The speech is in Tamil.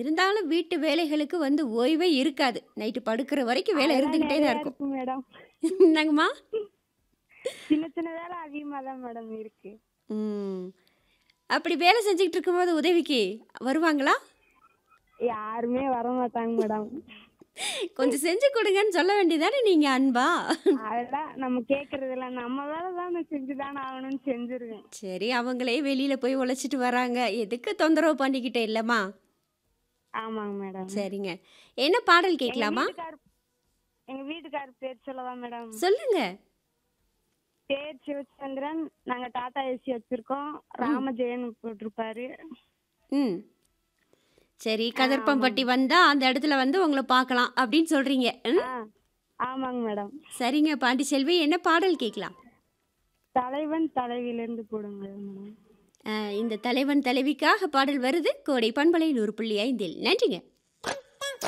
இருந்தாலும் வீட்டு வேலைகளுக்கு வந்து ஓய்வே இருக்காது. நைட்டு படுக்கிற வரைக்கும் வேலை அதெல்லாம் இருந்துகிட்டே தான் நெறையா இருக்கும். இருக்கு மேடம். என்னங்கம்மா? சின்ன சின்ன வேலை அதிகமா தான் மேடம் இருக்கு. ம். அப்படி வேலை செஞ்சுக்கிட்டு இருக்கும்போது உதவிக்கு வருவாங்களா? யாருமே வரமாட்டாங்க மேடம். கொஞ்சம் செஞ்சு குடுங்கன்னு சொல்ல வேண்டியதானே நீங்க அன்பா? அதெல்லாம் நம்ம கேட்கறதில்ல. நம்ம வேலை தானே செஞ்சு தானே ஆகணும்னு செஞ்சுருவேன். சரி அவங்களே வெளியில போய் உழைச்சிட்டு வராங்க. எதுக்கு தொந்தரவு பண்ணிக்கிட்டு இல்லம்மா? ஆமாங்க மேடம். சரிங்க. என்ன பாடல் எங்க கேட்கலாமா? வீட்டுக்கார் எங்க வீட்டுக்கார் பேர் சொல்லவா மேடம்? சொல்லுங்க. பேர் சிவச்சந்திரன். நாங்க டாடா ஏசி வச்சிருக்கோம். ம். ராமஜெயன் போட்டிருப்பாரு. ம். சரி ஆ கதர்ப்பம்பட்டி ஆமாங்க. வந்தா அந்த இடத்துல வந்து உங்கள பார்க்கலாம் அப்படின்னு சொல்றீங்க. ம். ஆ ஆமாங்க மேடம். சரிங்க பாண்டிச்செல்வி என்ன பாடல் கேட்கலாம்? தலைவன் தலைவியிலிருந்து போடுங்க மேடம். அ இந்த தலைவன் தலைவிக்காக பாடல் வருது கோடை பண்பலை 100.5 நன்றிங்க.